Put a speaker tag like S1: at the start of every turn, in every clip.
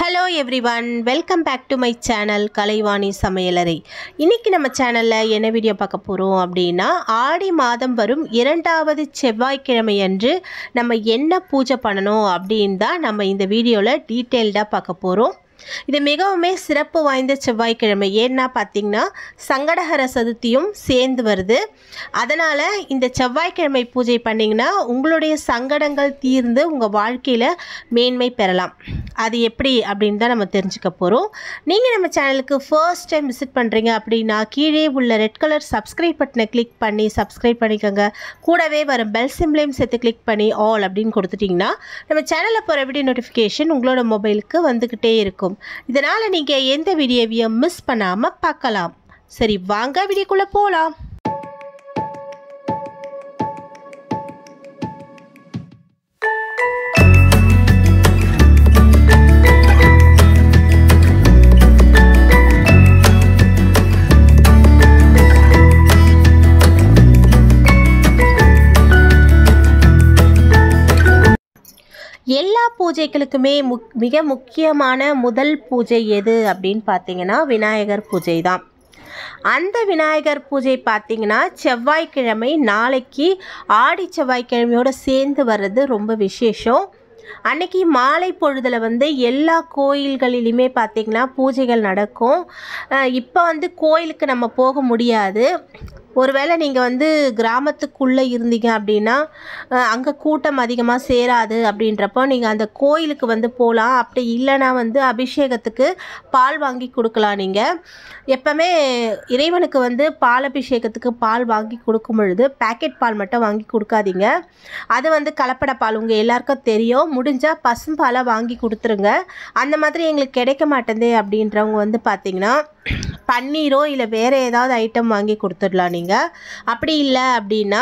S1: hello everyone welcome back to my channel Kalaivani சமையலறை இன்னைக்கு நம்ம சேனலில் என்ன வீடியோ பார்க்க போகிறோம் அப்படின்னா ஆடி மாதம் வரும் இரண்டாவது செவ்வாய்க்கிழமை அன்று நம்ம என்ன பூஜை பண்ணணும் அப்படின்னு தான் நம்ம இந்த வீடியோவில் டீட்டெயில்டாக பார்க்க போகிறோம் இது மிகவுமே சிறப்பு வாய்ந்த செவ்வாய்க்கிழமை ஏன்னா பார்த்தீங்கன்னா சங்கடஹர சதுர்த்தியும் சேர்ந்து வருது அதனால் இந்த செவ்வாய்க்கிழமை பூஜை பண்ணிங்கன்னா உங்களுடைய சங்கடங்கள் தீர்ந்து உங்கள் வாழ்க்கையில் மேன்மை பெறலாம் அது எப்படி அப்படின்னு தான் நம்ம தெரிஞ்சுக்க போகிறோம் நீங்கள் நம்ம சேனலுக்கு ஃபர்ஸ்ட் டைம் விசிட் பண்ணுறீங்க அப்படின்னா கீழே உள்ள ரெட் கலர் சப்ஸ்கிரைப் பட்டனை கிளிக் பண்ணி சப்ஸ்கிரைப் பண்ணிக்கோங்க கூடவே வரும் பெல் சிம்லேயும் சேர்த்து கிளிக் பண்ணி ஆல் அப்படின்னு கொடுத்துட்டிங்கன்னா நம்ம சேனலில் போகிற வீடியோ நோட்டிஃபிகேஷன் உங்களோட மொபைலுக்கு வந்துக்கிட்டே இருக்கும் இதனால் நீங்கள் எந்த வீடியோவையும் மிஸ் பண்ணாமல் பார்க்கலாம் சரி வாங்க வீடியோக்குள்ளே போகலாம் எல்லா பூஜைகளுக்குமே முக் மிக முக்கியமான முதல் பூஜை எது அப்படின்னு பார்த்தீங்கன்னா விநாயகர் பூஜை தான் அந்த விநாயகர் பூஜை பார்த்தீங்கன்னா செவ்வாய்க்கிழமை நாளைக்கு ஆடி செவ்வாய்க்கிழமையோடு சேர்ந்து வர்றது ரொம்ப விசேஷம் அன்னைக்கு மாலை பொழுதில் வந்து எல்லா கோயில்களிலுமே பார்த்திங்கன்னா பூஜைகள் நடக்கும் இப்போ வந்து கோயிலுக்கு நம்ம போக முடியாது ஒருவேளை நீங்கள் வந்து கிராமத்துக்குள்ளே இருந்தீங்க அப்படின்னா அங்கே கூட்டம் அதிகமாக சேராது அப்படின்றப்போ நீங்கள் அந்த கோயிலுக்கு வந்து போகலாம் அப்படி இல்லைன்னா வந்து அபிஷேகத்துக்கு பால் வாங்கி கொடுக்கலாம் நீங்கள் எப்போவுமே இறைவனுக்கு வந்து பால் அபிஷேகத்துக்கு பால் வாங்கி கொடுக்கும் பொழுது பேக்கெட் பால் மட்டும் வாங்கி கொடுக்காதீங்க அது வந்து கலப்பட பால் உங்கள் எல்லாருக்கும் தெரியும் முடிஞ்சால் பசும்பாலை வாங்கி கொடுத்துருங்க அந்த மாதிரி எங்களுக்கு கிடைக்க மாட்டேந்தே அப்படின்றவங்க வந்து பார்த்திங்கன்னா பன்னீரோ இல்லை வேறு ஏதாவது ஐட்டம் வாங்கி கொடுத்துடலாம் நீங்கள் அப்படி இல்லை அப்படின்னா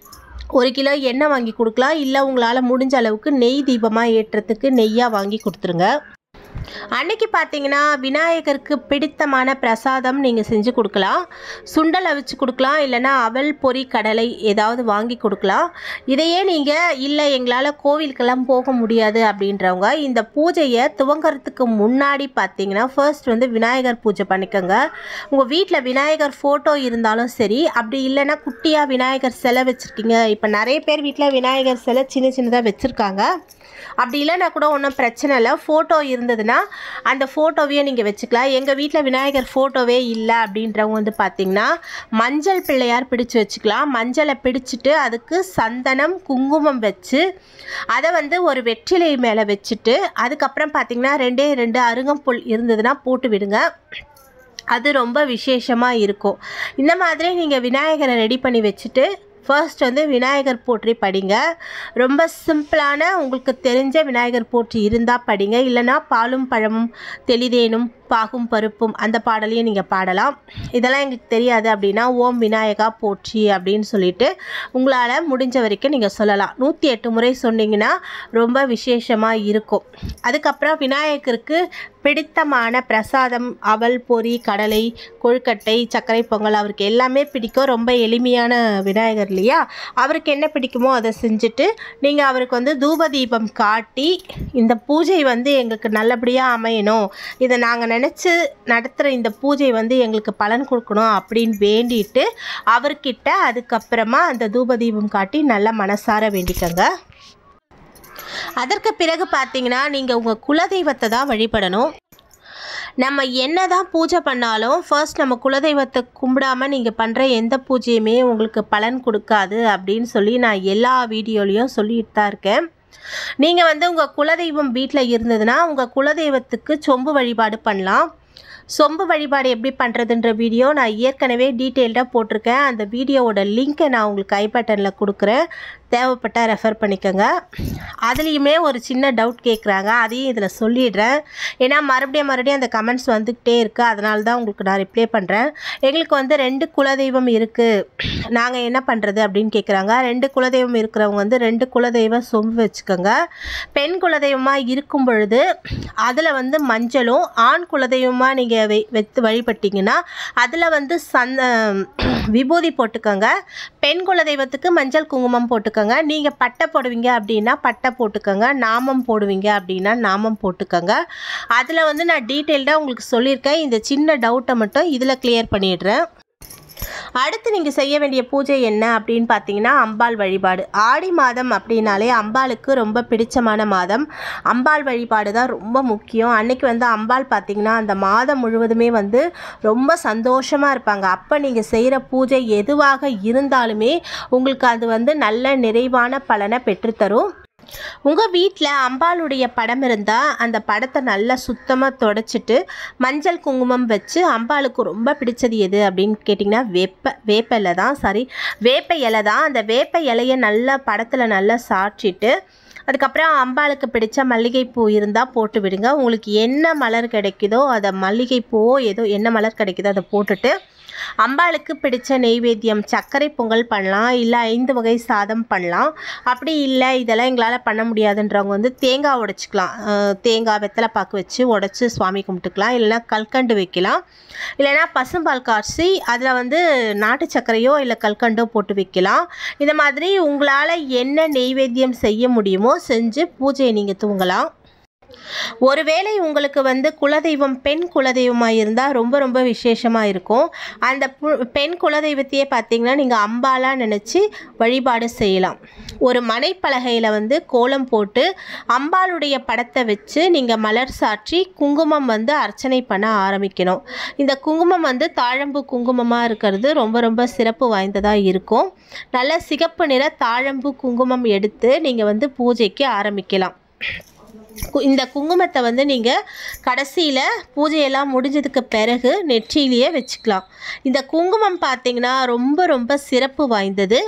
S1: ஒரு கிலோ எண்ணெய் வாங்கி கொடுக்கலாம் இல்லை உங்களால் முடிஞ்ச அளவுக்கு நெய் தீபமாக ஏற்றுறதுக்கு நெய்யாக வாங்கி கொடுத்துருங்க அன்னைக்கு பார்த்தீங்கன்னா விநாயகருக்கு பிடித்தமான பிரசாதம் நீங்கள் செஞ்சு கொடுக்கலாம் சுண்டல் அவிச்சு கொடுக்கலாம் இல்லைன்னா அவல் பொரி கடலை ஏதாவது வாங்கி கொடுக்கலாம் இதையே நீங்கள் இல்லை எங்களால் கோவிலுக்கெல்லாம் போக முடியாது அப்படின்றவங்க இந்த பூஜையை துவங்கிறதுக்கு முன்னாடி பார்த்தீங்கன்னா ஃபர்ஸ்ட் வந்து விநாயகர் பூஜை பண்ணிக்கோங்க உங்கள் வீட்டில் விநாயகர் ஃபோட்டோ இருந்தாலும் சரி அப்படி இல்லைன்னா குட்டியாக விநாயகர் சிலை வச்சுருக்கீங்க இப்போ நிறைய பேர் வீட்டில் விநாயகர் சிலை சின்ன சின்னதாக வச்சுருக்காங்க அப்படி இல்லைன்னா கூட ஒன்றும் பிரச்சனை இல்லை ஃபோட்டோ இருந்ததுன்னா அந்த ஃபோட்டோவையே நீங்கள் வச்சுக்கலாம் எங்கள் வீட்டில் விநாயகர் ஃபோட்டோவே இல்லை அப்படின்றவங்க வந்து பார்த்திங்கன்னா மஞ்சள் பிள்ளையார் பிடிச்சு வச்சுக்கலாம் மஞ்சளை பிடிச்சிட்டு அதுக்கு சந்தனம் குங்குமம் வச்சு அதை வந்து ஒரு வெற்றிலை மேலே வச்சுட்டு அதுக்கப்புறம் பார்த்திங்கன்னா ரெண்டே ரெண்டு அருகம்புல் இருந்ததுன்னா போட்டு விடுங்க அது ரொம்ப விசேஷமாக இருக்கும் இந்த மாதிரி நீங்கள் விநாயகரை ரெடி பண்ணி வச்சுட்டு ஃபர்ஸ்ட் வந்து விநாயகர் போற்றி படிங்க ரொம்ப சிம்பிளான உங்களுக்கு தெரிஞ்ச விநாயகர் போற்றி இருந்தால் படிங்க இல்லைனா பாலும் பழமும் தெளிதேனும் பாகும் பருப்பும் அந்த பாடலையும் நீங்கள் பாடலாம் இதெல்லாம் எங்களுக்கு தெரியாது அப்படின்னா ஓம் விநாயகா போற்றி அப்படின்னு சொல்லிட்டு உங்களால் முடிஞ்ச வரைக்கும் நீங்கள் சொல்லலாம் நூற்றி எட்டு முறை சொன்னீங்கன்னா ரொம்ப விசேஷமாக இருக்கும் அதுக்கப்புறம் விநாயகருக்கு பிடித்தமான பிரசாதம் அவல் பொரி கடலை கொழுக்கட்டை சர்க்கரை பொங்கல் அவருக்கு எல்லாமே பிடிக்கும் ரொம்ப எளிமையான விநாயகர் இல்லையா அவருக்கு என்ன பிடிக்குமோ அதை செஞ்சுட்டு நீங்கள் அவருக்கு வந்து தூப தீபம் காட்டி இந்த பூஜை வந்து எங்களுக்கு நல்லபடியாக அமையணும் இதை நாங்கள் நினச்சி நடத்துகிற இந்த பூஜை வந்து எங்களுக்கு பலன் கொடுக்கணும் அப்படின்னு வேண்டிட்டு அவர்கிட்ட அதுக்கப்புறமா அந்த தூப தீபம் காட்டி நல்லா மனசார வேண்டிக்கோங்க அதற்கு பிறகு பார்த்தீங்கன்னா நீங்கள் உங்கள் குலதெய்வத்தை தான் வழிபடணும் நம்ம என்ன தான் பூஜை பண்ணாலும் ஃபர்ஸ்ட் நம்ம குலதெய்வத்தை கும்பிடாமல் நீங்கள் பண்ணுற எந்த பூஜையுமே உங்களுக்கு பலன் கொடுக்காது அப்படின்னு சொல்லி நான் எல்லா வீடியோலையும் சொல்லிட்டு தான் இருக்கேன் நீங்கள் வந்து உங்கள் குலதெய்வம் வீட்டில் இருந்ததுன்னா உங்கள் குலதெய்வத்துக்கு சொம்பு வழிபாடு பண்ணலாம் சொம்பு வழிபாடு எப்படி பண்ணுறதுன்ற வீடியோ நான் ஏற்கனவே டீட்டெயில்டாக போட்டிருக்கேன் அந்த வீடியோவோட லிங்க்கை நான் உங்களுக்கு ஐ பட்டனில் கொடுக்குறேன் தேவைப்பட்டால் ரெஃபர் பண்ணிக்கோங்க அதுலேயுமே ஒரு சின்ன டவுட் கேட்குறாங்க அதையும் இதில் சொல்லிடுறேன் ஏன்னா மறுபடியும் மறுபடியும் அந்த கமெண்ட்ஸ் வந்துக்கிட்டே இருக்குது அதனால தான் உங்களுக்கு நான் ரிப்ளை பண்ணுறேன் எங்களுக்கு வந்து ரெண்டு குலதெய்வம் இருக்குது நாங்கள் என்ன பண்ணுறது அப்படின்னு கேட்குறாங்க ரெண்டு குலதெய்வம் இருக்கிறவங்க வந்து ரெண்டு குலதெய்வம் சொம்பு வச்சுக்கோங்க பெண் குலதெய்வமாக இருக்கும் பொழுது அதில் வந்து மஞ்சளும் ஆண் குலதெய்வமாக நீங்கள் வை வைத்து வழிபட்டிங்கன்னா அதில் வந்து சந்த விபூதி போட்டுக்கோங்க பெண் குலதெய்வத்துக்கு மஞ்சள் குங்குமம் போட்டுக்கோங்க போட்டுக்கோங்க நீங்கள் பட்டை போடுவீங்க அப்படின்னா பட்டை போட்டுக்கோங்க நாமம் போடுவீங்க அப்படின்னா நாமம் போட்டுக்கோங்க அதில் வந்து நான் டீட்டெயில்டாக உங்களுக்கு சொல்லியிருக்கேன் இந்த சின்ன டவுட்டை மட்டும் இதில் கிளியர் பண்ணிடுறேன் அடுத்து நீங்கள் செய்ய வேண்டிய பூஜை என்ன அப்படின்னு பார்த்தீங்கன்னா அம்பாள் வழிபாடு ஆடி மாதம் அப்படின்னாலே அம்பாளுக்கு ரொம்ப பிடிச்சமான மாதம் அம்பாள் வழிபாடு தான் ரொம்ப முக்கியம் அன்னைக்கு வந்து அம்பாள் பார்த்தீங்கன்னா அந்த மாதம் முழுவதுமே வந்து ரொம்ப சந்தோஷமாக இருப்பாங்க அப்போ நீங்கள் செய்கிற பூஜை எதுவாக இருந்தாலுமே உங்களுக்கு அது வந்து நல்ல நிறைவான பலனை பெற்றுத்தரும் உங்கள் வீட்டில் அம்பாளுடைய படம் இருந்தால் அந்த படத்தை நல்லா சுத்தமாக தொடச்சிட்டு மஞ்சள் குங்குமம் வச்சு அம்பாளுக்கு ரொம்ப பிடிச்சது எது அப்படின்னு கேட்டிங்கன்னா வேப்ப வேப்ப இலை தான் சாரி வேப்ப இலை தான் அந்த வேப்ப இலையை நல்லா படத்தில் நல்லா சாய்ச்சிட்டு அதுக்கப்புறம் அம்பாளுக்கு பிடிச்ச மல்லிகைப்பூ இருந்தால் போட்டு விடுங்க உங்களுக்கு என்ன மலர் கிடைக்குதோ அதை மல்லிகைப்பூவோ ஏதோ என்ன மலர் கிடைக்குதோ அதை போட்டுட்டு அம்பாளுக்கு பிடிச்ச நெய்வேத்தியம் சர்க்கரை பொங்கல் பண்ணலாம் இல்லை ஐந்து வகை சாதம் பண்ணலாம் அப்படி இல்லை இதெல்லாம் எங்களால் பண்ண முடியாதுன்றவங்க வந்து தேங்காய் உடைச்சிக்கலாம் அஹ் தேங்காய் வெத்தலை பாக்கு வச்சு உடச்சி சுவாமி கும்பிட்டுக்கலாம் இல்லைன்னா கல்கண்டு வைக்கலாம் இல்லைன்னா பசும்பால் காய்ச்சி அதில் வந்து நாட்டு சர்க்கரையோ இல்லை கல்கண்டோ போட்டு வைக்கலாம் இந்த மாதிரி உங்களால் என்ன நெய்வேத்தியம் செய்ய முடியுமோ செஞ்சு பூஜையை நீங்கள் தூங்கலாம் ஒருவேளை உங்களுக்கு வந்து குலதெய்வம் பெண் குலதெய்வமாக இருந்தால் ரொம்ப ரொம்ப விசேஷமாக இருக்கும் அந்த பு- பெண் குலதெய்வத்தையே பார்த்தீங்கன்னா நீங்கள் அம்பாலாக நினச்சி வழிபாடு செய்யலாம் ஒரு மனைப்பலகையில் வந்து கோலம் போட்டு அம்பாளுடைய படத்தை வச்சு நீங்கள் மலர் சாற்றி குங்குமம் வந்து அர்ச்சனை பண்ண ஆரம்பிக்கணும் இந்த குங்குமம் வந்து தாழம்பு குங்குமமாக இருக்கிறது ரொம்ப ரொம்ப சிறப்பு வாய்ந்ததாக இருக்கும் நல்ல சிகப்பு நிற தாழம்பு குங்குமம் எடுத்து நீங்கள் வந்து பூஜைக்கு ஆரம்பிக்கலாம் கு- இந்த குங்குமத்தை வந்து நீங்கள் கடைசியில் பூஜையெல்லாம் முடிஞ்சதுக்கு பிறகு நெற்றியிலேயே வச்சுக்கலாம் இந்த குங்குமம் பார்த்தீங்கன்னா ரொம்ப ரொம்ப சிறப்பு வாய்ந்தது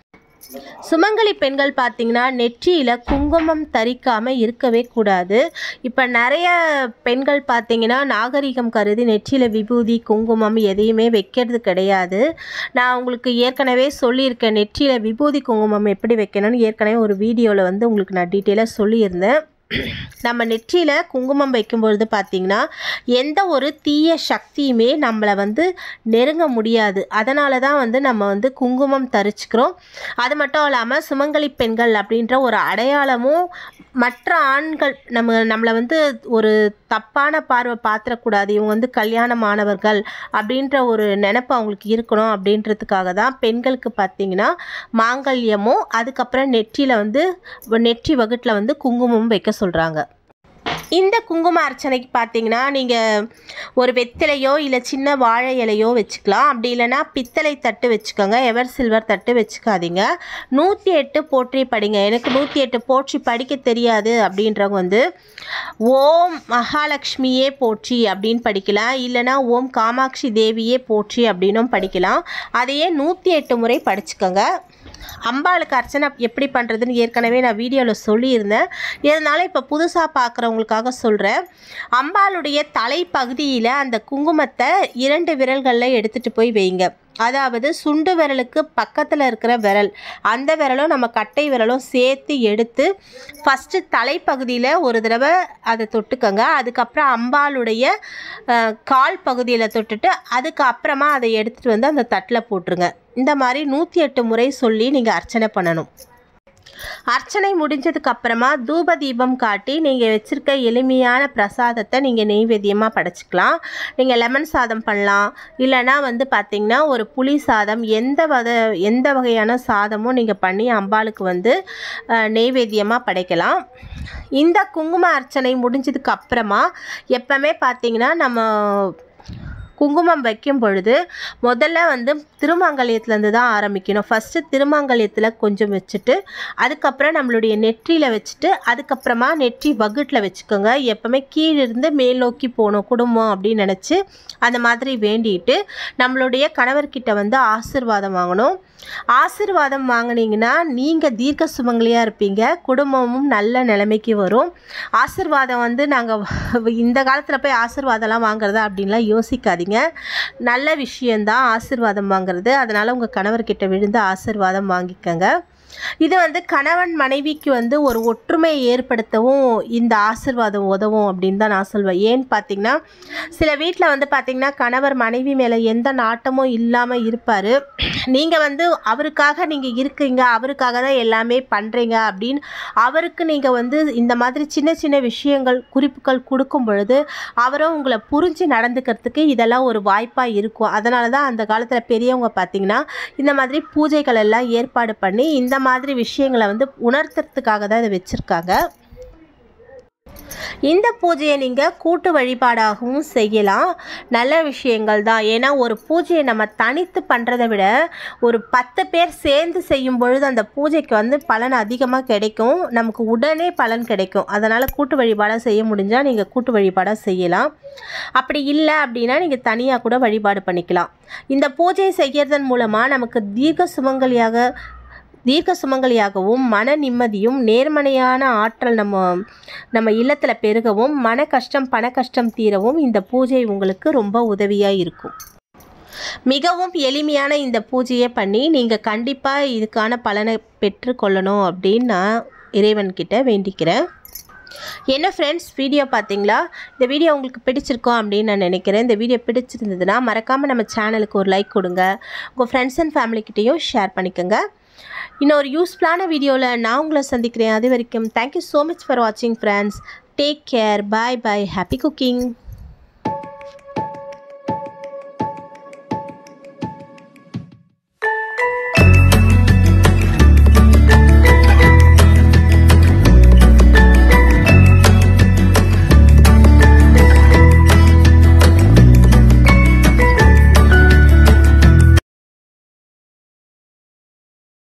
S1: சுமங்கலி பெண்கள் பார்த்தீங்கன்னா நெற்றியில் குங்குமம் தரிக்காமல் இருக்கவே கூடாது இப்போ நிறைய பெண்கள் பார்த்தீங்கன்னா நாகரிகம் கருதி நெற்றியில் விபூதி குங்குமம் எதையுமே வைக்கிறது கிடையாது நான் உங்களுக்கு ஏற்கனவே சொல்லியிருக்கேன் நெற்றியில் விபூதி குங்குமம் எப்படி வைக்கணும்னு ஏற்கனவே ஒரு வீடியோவில் வந்து உங்களுக்கு நான் டீட்டெயிலாக சொல்லியிருந்தேன் நம்ம நெற்றியில் குங்குமம் வைக்கும்பொழுது பார்த்திங்கன்னா எந்த ஒரு தீய சக்தியுமே நம்மளை வந்து நெருங்க முடியாது அதனால தான் வந்து நம்ம வந்து குங்குமம் தரிச்சுக்கிறோம் அது மட்டும் இல்லாமல் சுமங்கலி பெண்கள் அப்படின்ற ஒரு அடையாளமும் மற்ற ஆண்கள் நம்ம நம்மளை வந்து ஒரு தப்பான பார்வை பார்த்துடக்கூடாது இவங்க வந்து கல்யாணமானவர்கள் அப்படின்ற ஒரு நினப்பு அவங்களுக்கு இருக்கணும் அப்படின்றதுக்காக தான் பெண்களுக்கு பார்த்தீங்கன்னா மாங்கல்யமும் அதுக்கப்புறம் நெற்றியில் வந்து நெற்றி வகுட்டில் வந்து குங்குமம் வைக்க சொல்கிறாங்க இந்த குங்கும அர்ச்சனைக்கு பார்த்தீங்கன்னா நீங்கள் ஒரு வெத்திலையோ இல்லை சின்ன வாழை இலையோ வச்சுக்கலாம் அப்படி இல்லைன்னா பித்தளை தட்டு வச்சுக்கோங்க எவர் சில்வர் தட்டு வச்சுக்காதீங்க நூற்றி எட்டு போற்றி படிங்க எனக்கு நூற்றி எட்டு போற்றி படிக்க தெரியாது அப்படின்றவங்க வந்து ஓம் மகாலட்சுமியே போற்றி அப்படின்னு படிக்கலாம் இல்லைன்னா ஓம் காமாட்சி தேவியே போற்றி அப்படின்னும் படிக்கலாம் அதையே நூற்றி எட்டு முறை படிச்சுக்கோங்க அம்பாளுக்கு அர்ச்சனை எப்படி பண்ணுறதுன்னு ஏற்கனவே நான் வீடியோவில் சொல்லியிருந்தேன் இருந்தாலும் இப்போ புதுசாக பார்க்குறவங்களுக்காக சொல்கிறேன் அம்பாளுடைய தலைப்பகுதியில் அந்த குங்குமத்தை இரண்டு விரல்களில் எடுத்துகிட்டு போய் வைங்க அதாவது சுண்டு விரலுக்கு பக்கத்தில் இருக்கிற விரல் அந்த விரலும் நம்ம கட்டை விரலும் சேர்த்து எடுத்து ஃபஸ்ட்டு தலைப்பகுதியில் ஒரு தடவை அதை தொட்டுக்கோங்க அதுக்கப்புறம் அம்பாளுடைய அஹ், கால் பகுதியில் தொட்டுட்டு அதுக்கப்புறமா அதை எடுத்துகிட்டு வந்து அந்த தட்டில் போட்டுருங்க இந்த மாதிரி நூற்றி எட்டு முறை சொல்லி நீங்கள் அர்ச்சனை பண்ணணும் அர்ச்சனை முடிஞ்சதுக்கு அப்புறமா தூப தீபம் காட்டி நீங்கள் வச்சுருக்க எளிமையான பிரசாதத்தை நீங்கள் நெய்வேத்தியமாக படைச்சிக்கலாம் நீங்கள் லெமன் சாதம் பண்ணலாம் இல்லைன்னா வந்து பார்த்திங்கன்னா ஒரு புளி சாதம் எந்த வகை எந்த வகையான சாதமும் நீங்கள் பண்ணி அம்பாளுக்கு வந்து அஹ், நெய்வேத்தியமாக படைக்கலாம் இந்த குங்கும அர்ச்சனை முடிஞ்சதுக்கு அப்புறமா எப்பவுமே பார்த்திங்கன்னா நம்ம குங்குமம் வைக்கும் பொழுது முதல்ல வந்து திருமாங்கல்யத்துலேருந்து தான் ஆரம்பிக்கணும் ஃபஸ்ட்டு திருமாங்கல்யத்தில் கொஞ்சம் வச்சுட்டு அதுக்கப்புறம் நம்மளுடைய நெற்றியில் வச்சுட்டு அதுக்கப்புறமா நெற்றி வகுட்டில் வச்சுக்கோங்க எப்போவுமே கீழிருந்து மேல் நோக்கி போகணும் குடும்பம் அப்படின்னு நினச்சி அந்த மாதிரி வேண்டிட்டு நம்மளுடைய கணவர்கிட்ட வந்து ஆசிர்வாதம் வாங்கணும் ஆசிர்வாதம் வாங்கினீங்கன்னா நீங்கள் தீர்க்க சுமங்கலியாக இருப்பீங்க குடும்பமும் நல்ல நிலைமைக்கு வரும் ஆசிர்வாதம் வந்து நாங்கள் இந்த காலத்தில் போய் ஆசிர்வாதம்லாம் வாங்குறதா அப்படின்லாம் யோசிக்காதீங்க நல்ல விஷயந்தான் ஆசிர்வாதம் வாங்குறது அதனால் உங்கள் கணவர்கிட்ட விழுந்து ஆசிர்வாதம் வாங்கிக்கோங்க இது வந்து கணவன் மனைவிக்கு வந்து ஒரு ஒற்றுமையை ஏற்படுத்தவும் இந்த ஆசிர்வாதம் உதவும் அப்படின்னு தான் நான் சொல்வேன் ஏன்னு பார்த்தீங்கன்னா சில வீட்டில் வந்து பார்த்தீங்கன்னா கணவர் மனைவி மேலே எந்த நாட்டமும் இல்லாமல் இருப்பார் நீங்கள் வந்து அவருக்காக நீங்கள் இருக்கீங்க அவருக்காக தான் எல்லாமே பண்ணுறீங்க அப்படின்னு அவருக்கு நீங்கள் வந்து இந்த மாதிரி சின்ன சின்ன விஷயங்கள் குறிப்புகள் கொடுக்கும் பொழுது அவரும் உங்களை புரிஞ்சு நடந்துக்கிறதுக்கு இதெல்லாம் ஒரு வாய்ப்பாக இருக்கும் அதனால தான் அந்த காலத்தில் பெரியவங்க பார்த்தீங்கன்னா இந்த மாதிரி பூஜைகள் எல்லாம் ஏற்பாடு பண்ணி இந்த மாதிரி விஷயங்களை வந்து உணர்த்துறதுக்காக தான் இதை வச்சுருக்காங்க இந்த பூஜையை நீங்கள் கூட்டு வழிபாடாகவும் செய்யலாம் நல்ல விஷயங்கள் தான் ஏன்னா ஒரு பூஜையை நம்ம தனித்து பண்ணுறதை விட ஒரு பத்து பேர் சேர்ந்து செய்யும் பொழுது அந்த பூஜைக்கு வந்து பலன் அதிகமாக கிடைக்கும் நமக்கு உடனே பலன் கிடைக்கும் அதனால் கூட்டு வழிபாடாக செய்ய முடிஞ்சால் நீங்கள் கூட்டு வழிபாடாக செய்யலாம் அப்படி இல்லை அப்படின்னா நீங்கள் தனியாக கூட வழிபாடு பண்ணிக்கலாம் இந்த பூஜையை செய்யறதன் மூலமாக நமக்கு தீர்க்க சுமங்கலியாக தீர்க்க சுமங்கலியாகவும் மன நிம்மதியும் நேர்மறையான ஆற்றல் நம்ம நம்ம இல்லத்தில் பெருகவும் மன கஷ்டம் பண கஷ்டம் தீரவும் இந்த பூஜை உங்களுக்கு ரொம்ப உதவியாக இருக்கும் மிகவும் எளிமையான இந்த பூஜையை பண்ணி நீங்கள் கண்டிப்பாக இதுக்கான பலனை பெற்றுக்கொள்ளணும் அப்படின்னு நான் இறைவன்கிட்ட வேண்டிக்கிறேன் என்ன ஃப்ரெண்ட்ஸ் வீடியோ பார்த்தீங்களா இந்த வீடியோ உங்களுக்கு பிடிச்சிருக்கோம் அப்படின்னு நான் நினைக்கிறேன் இந்த வீடியோ பிடிச்சிருந்ததுன்னா மறக்காமல் நம்ம சேனலுக்கு ஒரு லைக் கொடுங்க உங்கள் ஃப்ரெண்ட்ஸ் அண்ட் ஃபேமிலிக்கிட்டேயும் ஷேர் பண்ணிக்கோங்க இன்னொரு யூஸ்ஃபுல்லான வீடியோவில் நான் உங்களை சந்திக்கிறேன் அது வரைக்கும் தேங்க்யூ ஸோ மச் ஃபார் வாட்சிங் friends take care bye bye happy cooking